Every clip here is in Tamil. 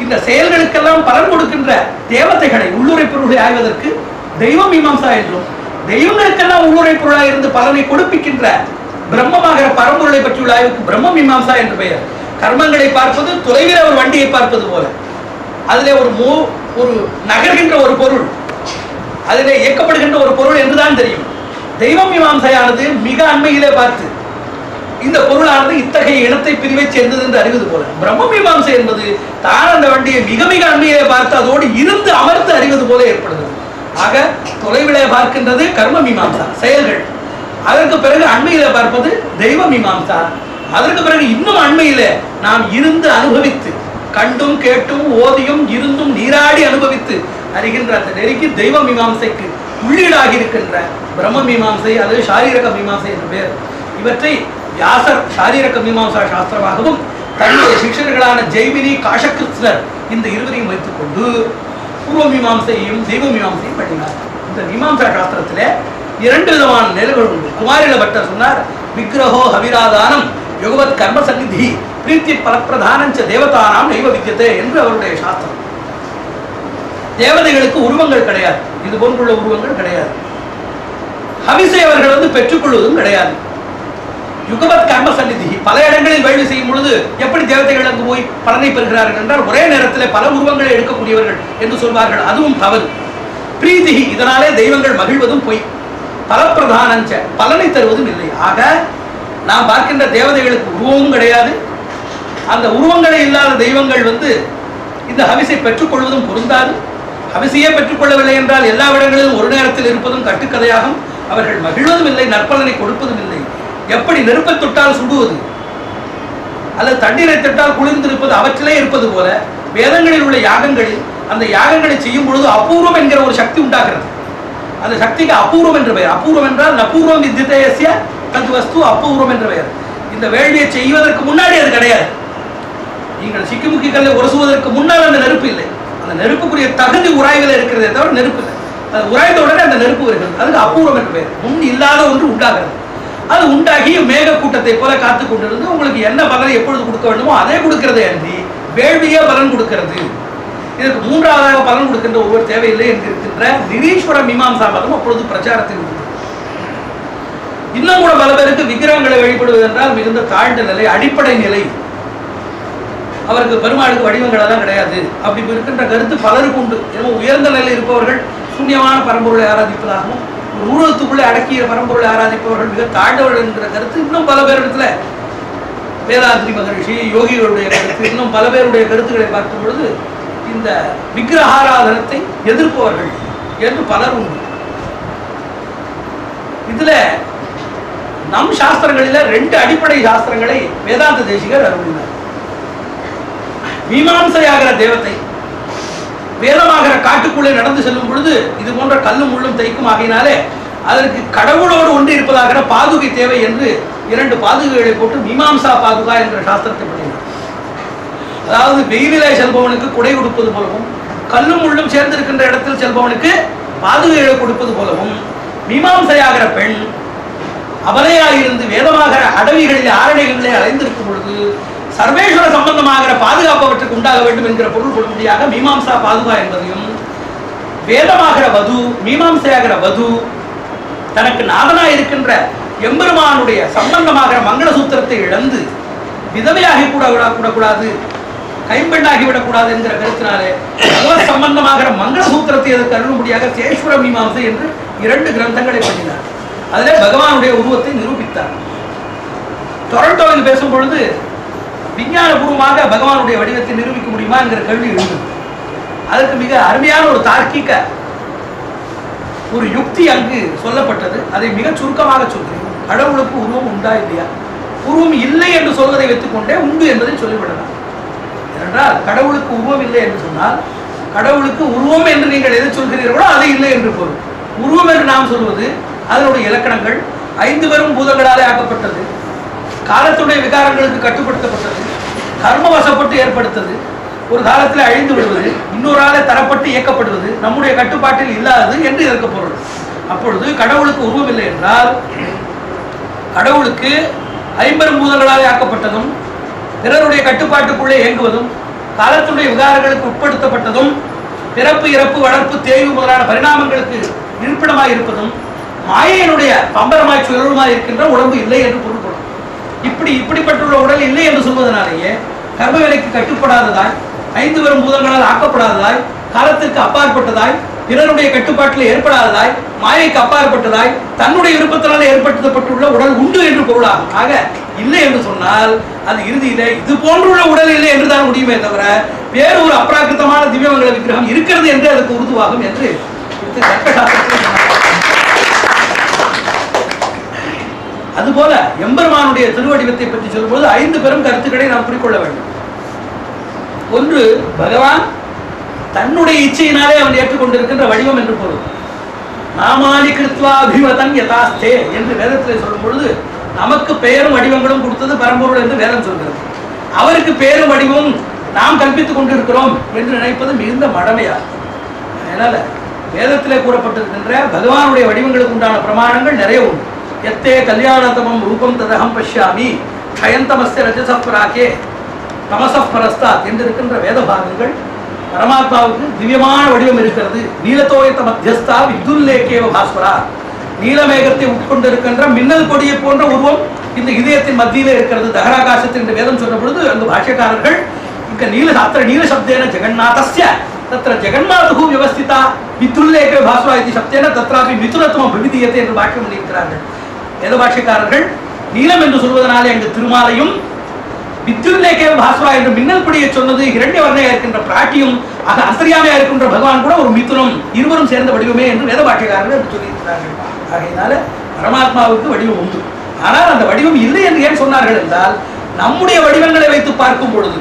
இந்த செயல்களுக்கெல்லாம் பலன் கொடுக்கின்ற தேவதைகளை உள்ளுரை பொருளை ஆய்வதற்கு தெய்வ மீமாம்சா என்றும் தெய்வங்களுக்கெல்லாம் உள்ளுரை பொருளாக இருந்து பலனை கொடுப்பிக்கின்ற பிரம்மமாகிற பரம்பொருளை பற்றியுள்ள ஆய்வுக்கு பிரம்ம மீமாம்சா என்று பெயர் கர்மங்களை பார்ப்பது தொலைவில் ஒரு வண்டியை பார்ப்பது போல அதிலே ஒரு மூ ஒரு நகர்கின்ற ஒரு பொருள் அதிலே இயக்கப்படுகின்ற ஒரு பொருள் என்றுதான் தெரியும் தெய்வ மீமாம்சையானது மிக அண்மையிலே பார்த்து இந்த பொருளானது இத்தகைய இனத்தை பிரிவை சேர்ந்தது என்று அறிவது போல பிரம்ம மீமாம்சை என்பது தான் அந்த வண்டியை மிக மிக அண்மையிலே பார்த்து அதோடு இருந்து அமர்ந்து அறிவது போல ஏற்படுகிறது ஆக தொலைவிலே பார்க்கின்றது கர்ம மீமாம்சா செயல்கள் அதற்கு பிறகு அண்மையிலே பார்ப்பது தெய்வ மீமாம்சா அதற்கு பிறகு இன்னும் அண்மையிலே நாம் இருந்து அனுபவித்து கண்டும் கேட்டும் ஓதியும் இருந்தும் நீராடி அனுபவித்து அறிகின்ற அந்த நெருக்கி தெய்வ மீமாம்சைக்கு உள்ளீடாகி இருக்கின்ற பிரம்ம மீமாம்சை அல்லது சாரீரக மீமாம்சை என்று பெயர் இவற்றை வியாசர் சாரீரக மீமாம்சா சாஸ்திரமாகவும் தன்னுடைய சிஷ்யர்களான ஜெய்மினி காஷகிருஷ்ணர் இந்த இருவரையும் வைத்துக்கொண்டு பூர்வ மீமாம்சையையும் தெய்வ மீமாம்சையும் பண்ணினார் இந்த மீமாம்சா சாஸ்திரத்திலே இரண்டு விதமான நிலைகள் உண்டு குமாரில பட்டர் சொன்னார் விக்கிரகோ ஹவிராதானம் யுகவத் கர்ம சந்நிதி பிரீத்தி பலப்பிரதானஞ்ச தேவதானாம் நைவ வித்தியதே என்று அவருடைய சாஸ்திரம் தேவதைகளுக்கு உருவங்கள் கிடையாது இது போன்றுள்ள உருவங்கள் கிடையாது ஹவிசை அவர்கள் வந்து பெற்றுக்கொள்வதும் கிடையாது யுகவத் கர்ம சந்நிதி பல இடங்களில் வேள்வி செய்யும் பொழுது எப்படி தேவதைகள் அங்கு போய் பலனை பெறுகிறார்கள் என்றால் ஒரே நேரத்தில் பல உருவங்களை எடுக்கக்கூடியவர்கள் என்று சொல்வார்கள் அதுவும் தவறு பிரீதி இதனாலே தெய்வங்கள் மகிழ்வதும் பொய் பலப்பிரதானஞ்ச பலனை தருவதும் இல்லை ஆக நாம் பார்க்கின்ற தேவதைகளுக்கு உருவமும் கிடையாது அந்த உருவங்களே இல்லாத தெய்வங்கள் வந்து இந்த ஹவிசை பெற்றுக்கொள்வதும் பொருந்தாது ஹவிசையே பெற்றுக்கொள்ளவில்லை என்றால் எல்லா இடங்களிலும் ஒரு நேரத்தில் இருப்பதும் கட்டுக்கதையாகும் அவர்கள் மகிழ்வதும் இல்லை நற்பலனை கொடுப்பதும் இல்லை எப்படி நெருப்பை தொட்டால் சுடுவது அல்லது தண்ணீரை தொட்டால் குளிர்ந்திருப்பது அவற்றிலே இருப்பது போல வேதங்களில் உள்ள யாகங்களில் அந்த யாகங்களை செய்யும் பொழுது அபூர்வம் என்கிற ஒரு சக்தி உண்டாகிறது அந்த சக்திக்கு அபூர்வம் என்று பெயர் அபூர்வம் என்றால் நபூர்வம் வித்தியதேசிய தத் வஸ்து அபூர்வம் என்று பெயர் இந்த வேள்வியை செய்வதற்கு முன்னாடி அது கிடையாது நீங்கள் சிக்கிமுக்கி கல்லை உரசுவதற்கு முன்னால் அந்த நெருப்பு இல்லை அந்த நெருப்புக்குரிய தகுதி உராய்வில் இருக்கிறதே தவிர நெருப்பு இல்லை அது உராய்ந்த உடனே அந்த நெருப்பு வருகிறது அதுக்கு அபூர்வம் என்று பெயர் முன் இல்லாத ஒன்று உண்டாகிறது அது உண்டாகி மேக கூட்டத்தை போல காத்து கொண்டிருந்து உங்களுக்கு என்ன பலனை எப்பொழுது கொடுக்க வேண்டுமோ அதே கொடுக்கிறதே அன்றி வேள்வியே பலன் கொடுக்கிறது இதற்கு மூன்றாவதாக பலன் கொடுக்கின்ற ஒருவர் தேவையில்லை என்று இருக்கின்ற நிரீஸ்வர மீமாம்சா மதம் அப்பொழுது பிரச்சாரத்தில் இருந்தது இன்னும் கூட பல பேருக்கு விக்கிரகங்களை வழிபடுவது என்றால் மிகுந்த தாழ்ந்த நிலை அடிப்படை நிலை அவருக்கு பெருமாளுக்கு வடிவங்கள் எல்லாம் கிடையாது அப்படி இருக்கின்ற கருத்து பலருக்கு உண்டு ஏன்னா உயர்ந்த நிலையில் இருப்பவர்கள் சூன்யமான பரம்பொருளை ஆராதிப்பதாகவும் ஒரு ஊழத்துக்குள்ளே அடக்கிய பரம்பொருளை ஆராதிப்பவர்கள் மிக தாழ்ந்தவர்கள் என்கிற கருத்து இன்னும் பல பேரிடத்துல வேதாத்ரி மகரிஷி யோகிகளுடைய கருத்து இன்னும் பல பேருடைய கருத்துக்களை பார்க்கும் பொழுது இந்த விக்கிரகாராதனத்தை எதிர்ப்பவர்கள் என்று பலர் உண்டு இதுல நம் சாஸ்திரங்களில ரெண்டு அடிப்படை சாஸ்திரங்களை வேதாந்த தேசிகர் அருளினார் மீமாம்சையாகிற தேவத்தை வேதமாகிற காட்டுக்குள்ளே நடந்து செல்லும் பொழுது இது போன்ற கல்லும் முள்ளும் தைக்கும் ஆகையினாலே அதற்கு கடவுளோடு ஒன்று இருப்பதாகிற பாதுகை தேவை என்று இரண்டு பாதுகைகளை போட்டு மீமாம்சா பாதுகா என்ற சாஸ்திரத்தை பண்ணினார் அதாவது வெயிலிலே செல்பவனுக்கு குடை கொடுப்பது போலவும் கல்லும் முள்ளும் சேர்ந்திருக்கின்ற இடத்தில் செல்பவனுக்கு பாதுகைகளை கொடுப்பது போலவும் மீமாம்சையாகிற பெண் அபலையாயிருந்து வேதமாகிற அடவிகளிலே ஆரணிகளிலே அலைந்திருக்கும் பொழுது சர்வேஸ்வர சம்பந்தமாகிற பாதுகாப்பவற்றுக்கு உண்டாக வேண்டும் என்கிற பொருள் கொள்ளும்படியாக மீமாம்சா பாதுகா என்பதையும் வேதமாகிற வது மீமாம்சையாகிற வது தனக்கு நாதனாய் இருக்கின்ற எம்பெருமானுடைய சம்பந்தமாகிற மங்களசூத்திரத்தை இழந்து விதவையாகி கூட விட- கூடக்கூடாது கைம்பெண்ணாகி விடக்கூடாது என்கிற கருத்தினாலே பகவத் சம்பந்தமாகிற மங்களசூத்திரத்தை அதற்கு அருளும்படியாக சேஸ்வர மீமாம்சை என்று இரண்டு கிரந்தங்களை பண்ணினார் அதிலே பகவானுடைய உருவத்தை நிரூபித்தார் டொரண்டோவில் பேசும் பொழுது விஞ்ஞானபூர்வமாக பகவானுடைய வடிவத்தை நிரூபிக்க முடியுமா என்கிற கேள்வி எழுந்தது அதற்கு மிக அருமையான ஒரு தார்க்கிக ஒரு யுக்தி அங்கு சொல்லப்பட்டது அதை மிக சுருக்கமாக சொல்கிறேன் கடவுளுக்கு உருவம் உண்டா இல்லையா உருவம் இல்லை என்று சொல்வதை வைத்துக்கொண்டே உண்டு என்பதை சொல்லிவிடலாம் ஏனென்றால் கடவுளுக்கு உருவம் இல்லை என்று சொன்னால் கடவுளுக்கு உருவம் என்று நீங்கள் எதை சொல்கிறீர்களோ அது இல்லை என்று பொருள் உருவம் என்று நாம் சொல்வது அதனுடைய இலக்கணங்கள் ஐந்து பெரும் பூதங்களாலே ஆக்கப்பட்டது காலத்துடைய விகாரங்களுக்கு கட்டுப்படுத்தப்பட்டது கர்மவசப்பட்டு ஏற்படுத்தது ஒரு காலத்தில் அழிந்து விடுவது இன்னொரு ஆளை தரப்பட்டு இயக்கப்படுவது நம்முடைய கட்டுப்பாட்டில் இல்லாதது என்று இதற்கு பொருள் அப்பொழுது கடவுளுக்கு உருவம் இல்லை என்றால் கடவுளுக்கு ஐம்பெரும் பூதங்களாலே ஆக்கப்பட்டதும் பிறருடைய கட்டுப்பாட்டுக்குள்ளே இயங்குவதும் காலத்துடைய விகாரங்களுக்கு உட்படுத்தப்பட்டதும் பிறப்பு இறப்பு வளர்ப்பு தேய்வு முதலான பரிணாமங்களுக்கு இருப்பிடமாய் இருப்பதும் மாயையினுடைய பம்பரமாய் சுழலுமாய் இருக்கின்ற உடம்பு இல்லை என்று பொருள் கொள்ளும் இப்படி இப்படிப்பட்டுள்ள உடல் இல்லை என்று சொல்வதனாலேயே கர்ம விலைக்கு கட்டுப்படாததாய் ஐந்து வரும் பூதங்களால் ஆக்கப்படாததாய் காலத்திற்கு அப்பாற்பட்டதாய் பிறருடைய கட்டுப்பாட்டில் ஏற்படாததாய் மாயைக்கு அப்பாற்பட்டதாய் தன்னுடைய விருப்பத்தினால் ஏற்படுத்தப்பட்டுள்ள உடல் உண்டு என்று பொருளாகும் ஆக இல்லை என்று சொன்னால் அது இறுதியில இது போன்றுள்ள உடல் இல்லை என்று தான் முடியுமே தவிர வேறு ஒரு அப்ராக்கிருத்தமான திவ்யமங்கல விக்கிரகம் இருக்கிறது என்று அதுக்கு உருதுவாகும் என்று இது தர்க்கசாஸ்திரத்தில் சொன்னார். அதுபோல எம்பெருமானுடைய திருவடிவத்தை பற்றி சொல்லும்போது ஐந்து பெரும் கருத்துக்களை நாம் குறிக்கொள்ள வேண்டும் ஒன்று பகவான் தன்னுடைய இச்சையினாலே அவன் ஏற்றுக்கொண்டிருக்கின்ற வடிவம் என்று பொருள் நாமானி கிருத்வா அபிமதன் யதாஸ்தே என்று வேதத்தில் சொல்லும் பொழுது நமக்கு பெயரும் வடிவங்களும் கொடுத்தது பரம்பொருள் என்று வேதம் சொல்கிறது அவருக்கு பெயரும் வடிவமும் நாம் கற்பித்துக் கொண்டிருக்கிறோம் என்று நினைப்பது மிகுந்த மடமையாகும் அதனால வேதத்திலே கூறப்பட்டிருக்கின்ற பகவானுடைய வடிவங்களுக்கு உண்டான பிரமாணங்கள் நிறைய உண்டு எத்தே கல்யாணதமம் ரூபம் ததகம் பஷ்யாமி க்ஷயந்தமஸ்ய ரஜசப்ராகே தமசப் பரஸ்தாத் என்று இருக்கின்ற வேத பாகங்கள் பரமாத்மாவுக்கு திவ்யமான வடிவம் இருக்கிறது நீலத்தோயத்த மத்தியஸ்தா வித்துல்லேக்கேவ பாஸ்வரா நீலமேகத்தை உட்கொண்டிருக்கின்ற மின்னல் கொடியை போன்ற உருவம் இந்த இதயத்தின் மத்தியிலே இருக்கிறது தகராகாசத்தில் என்று வேதம் சொன்ன பொழுது அந்த பாஷ்யக்காரர்கள் இங்க நீல அத்திர நீல சப்தேன ஜெகநாதஸ்ய தத்திர ஜெகநாதகு வியவஸ்திதா வித்துல்லேக்கே பாஸ்வரா இது சப்தேன தத்ராபி மிதுரத்துவம் விவிதியத்தை என்று பாஷ்யம் பண்ணியிருக்கிறார்கள் வேத பாஷ்யக்காரர்கள் நீலம் என்று சொல்வதனாலே அங்கு திருமாலையும் வித்யுல்லேகே பாஸ்வா என்று மின்னல் படியை சொன்னது இரண்யவர்ணையா இருக்கின்ற பிராட்டியும் ஆக அந்தரியாமையா இருக்கின்ற பகவான் கூட ஒரு மிதுனம் இருவரும் சேர்ந்த வடிவமே என்று வேத பாட்டியக்காரர்கள் என்று சொல்லியிருக்கிறார்கள் ஆகையினால பரமாத்மாவுக்கு வடிவம் உண்டு ஆனால் அந்த வடிவம் இல்லை என்று ஏன் சொன்னார்கள் என்றால் நம்முடைய வடிவங்களை வைத்து பார்க்கும் பொழுது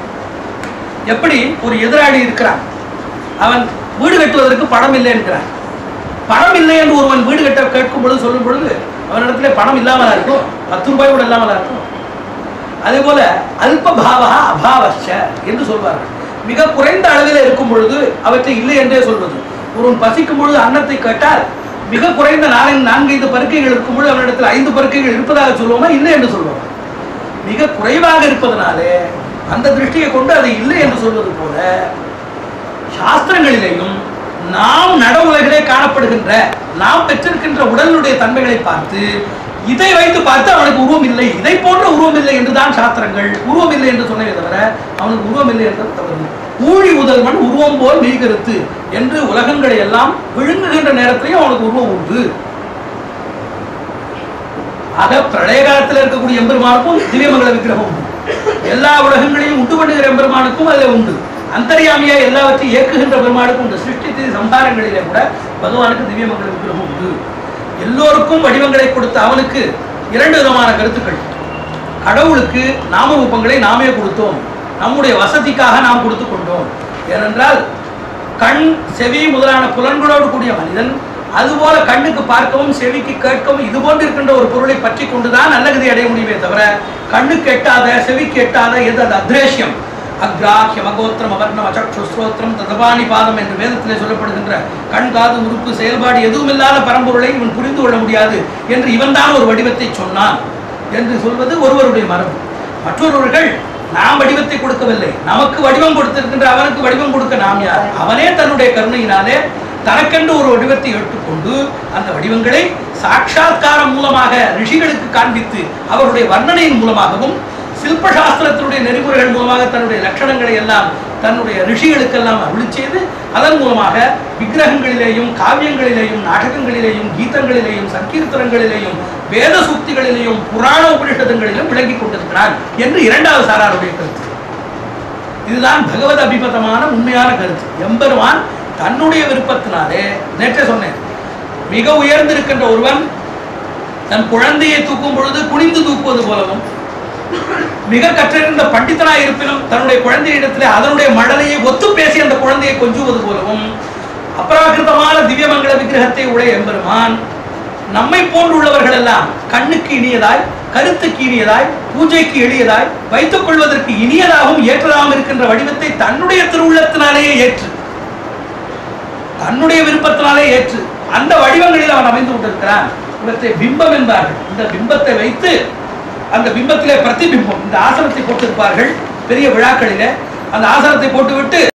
எப்படி ஒரு எதிராளி இருக்கிறான் அவன் வீடு கட்டுவதற்கு பணம் இல்லை என்கிறான் பணம் இல்லை என்று ஒருவன் வீடு கட்ட கேட்கும் பொழுது சொல்லும் பொழுது அவனிடத்துல பணம் இல்லாமலா இருக்கும் பத்து ரூபாய் கூட இல்லாமலா இருக்கும் அதே போல அல்ப பாவா அபாவச்ச என்று சொல்வார்கள் மிக குறைந்த அளவில் இருக்கும் பொழுது அவற்றை இல்லை என்றே சொல்வது ஒருவன் பசிக்கும் பொழுது அன்னத்தை கேட்டால் மிக குறைந்த நான்கு நான்கைந்து பருக்கைகள் இருக்கும் பொழுது அவனிடத்தில் ஐந்து பருக்கைகள் இருப்பதாக சொல்லுவோமா இல்லை என்று சொல்லுவோம் மிக குறைவாக இருப்பதனாலே அந்த திருஷ்டியை கொண்டு அதை இல்லை என்று சொல்வது போல சாஸ்திரங்களிலேயும் நாம் நட உலகிலே காணப்படுகின்ற நாம் பெற்றிருக்கின்ற உடலுடைய தன்மைகளை பார்த்து இதை வைத்து பார்த்து அவனுக்கு உருவம் இல்லை இதை போன்ற உருவம் இல்லை என்றுதான் சாஸ்திரங்கள் உருவம் இல்லை என்று சொன்னதை தவிர அவனுக்கு உருவம் இல்லை என்றது தவறு ஊழி உதல்வன் உருவம் போல் மெய்கருத்து என்று உலகங்களை எல்லாம் விழுங்குகின்ற நேரத்திலேயும் அவனுக்கு உருவம் உண்டு ஆக பிரளய காலத்தில் இருக்கக்கூடிய எம்பெருமானுக்கும் திவ்யமங்கல விக்கிரகம் உண்டு எல்லா உலகங்களையும் உண்டு பண்ணுகிற எம்பெருமானுக்கும் அதில் உண்டு அந்தரியாமியா எல்லாவற்றையும் இயக்குகின்ற பெருமானுக்கும் உண்டு சிருஷ்டி திதி சம்ஹாரங்களிலே கூட பகவானுக்கு திவ்யமங்கல விக்கிரகம் உண்டு எல்லோருக்கும் வடிவங்களை கொடுத்த அவனுக்கு இரண்டு விதமான கருத்துக்கள் கடவுளுக்கு நாம ரூபங்களை நாமே கொடுத்தோம் நம்முடைய வசதிக்காக நாம் கொடுத்து கொண்டோம் ஏனென்றால் கண் செவி முதலான புலன்களோடு கூடிய மனிதன் அதுபோல கண்ணுக்கு பார்க்கவும் செவிக்கு கேட்கவும் இது போன்று இருக்கின்ற ஒரு பொருளை பற்றி கொண்டுதான் நல்ல கதி அடைய முடியுமே தவிர கண்ணுக்கு எட்டாத செவிக்கு எட்டாத எது அது அத்ரேஷ்யம் அக்ராஹ்யம் அகோத்திரம் அபர்ணம் அச்சக்ஷுஸ்ரோத்திரம் ததபாணி பாதம் என்று வேதத்திலே சொல்லப்படுகின்ற கண் காது உறுப்பு செயல்பாடு எதுவும் இல்லாத பரம்பொருளை இவன் புரிந்து கொள்ள முடியாது என்று இவன்தான் ஒரு வடிவத்தை சொன்னான் என்று சொல்வது ஒருவருடைய மரபு மற்றொருவர்கள் நாம் வடிவத்தை கொடுக்கவில்லை நமக்கு வடிவம் கொடுத்திருக்கின்ற அவனுக்கு வடிவம் கொடுக்க நாம் யார் அவனே தன்னுடைய கருணையினாலே தனக்கென்று ஒரு வடிவத்தை எடுத்துக்கொண்டு அந்த வடிவங்களை சாட்சாத்காரம் மூலமாக ரிஷிகளுக்கு காண்பித்து அவருடைய வர்ணனையின் மூலமாகவும் சில்பசாஸ்திரத்தினுடைய நெறிமுறைகள் மூலமாக தன்னுடைய லட்சணங்களை எல்லாம் தன்னுடைய ரிஷிகளுக்கெல்லாம் அருளி செய்து அதன் மூலமாக விக்கிரகங்களிலேயும் காவியங்களிலேயும் நாடகங்களிலேயும் கீதங்களிலேயும் சங்கீர்த்தனங்களிலேயும் வேத சூக்திகளிலேயும் புராண உபனிஷதங்களிலும் விளங்கிக் கொண்டிருக்கிறான் என்று இரண்டாவது சாராருடைய கருத்து இதுதான் பகவத் அபிமதமான உண்மையான கருத்து எம்பெருமான் தன்னுடைய விருப்பத்தினாலே நேற்றே சொன்னேன் மிக உயர்ந்திருக்கின்ற ஒருவன் தன் குழந்தையை தூக்கும் பொழுது குனிந்து தூக்குவது போலவும் மிக கற்றறிந்த பண்டிதனாய் இருப்பினும் தன்னுடைய குழந்தையிடத்திலே அதனுடைய மழலையை ஒத்து பேசி அந்த குழந்தையை கொஞ்சுவது போலவும் அபராகிருதமான திவ்யமங்கல விக்கிரகத்தை உடைய எம்பெருமான் நம்மை போன்றுள்ளவர்கள் எல்லாம் கண்ணுக்கு இனியதாய் கருத்துக்கு இனியதாய் பூஜைக்கு எளியதாய் வைத்துக் கொள்வதற்கு இனியதாகவும் ஏற்றதாகவும் இருக்கின்ற வடிவத்தை தன்னுடைய திருவுள்ளத்தினாலேயே ஏற்று தன்னுடைய விருப்பத்தினாலே ஏற்று அந்த வடிவங்களில் அவன் அமைந்து கொண்டிருக்கிறான் இவற்றை பிம்பம் என்பார்கள் இந்த பிம்பத்தை வைத்து அந்த பிம்பத்திலே பிரதிபிம்பம் இந்த ஆசனத்தை போட்டிருப்பார்கள் பெரிய விழாக்களிலே அந்த ஆசனத்தை போட்டுவிட்டு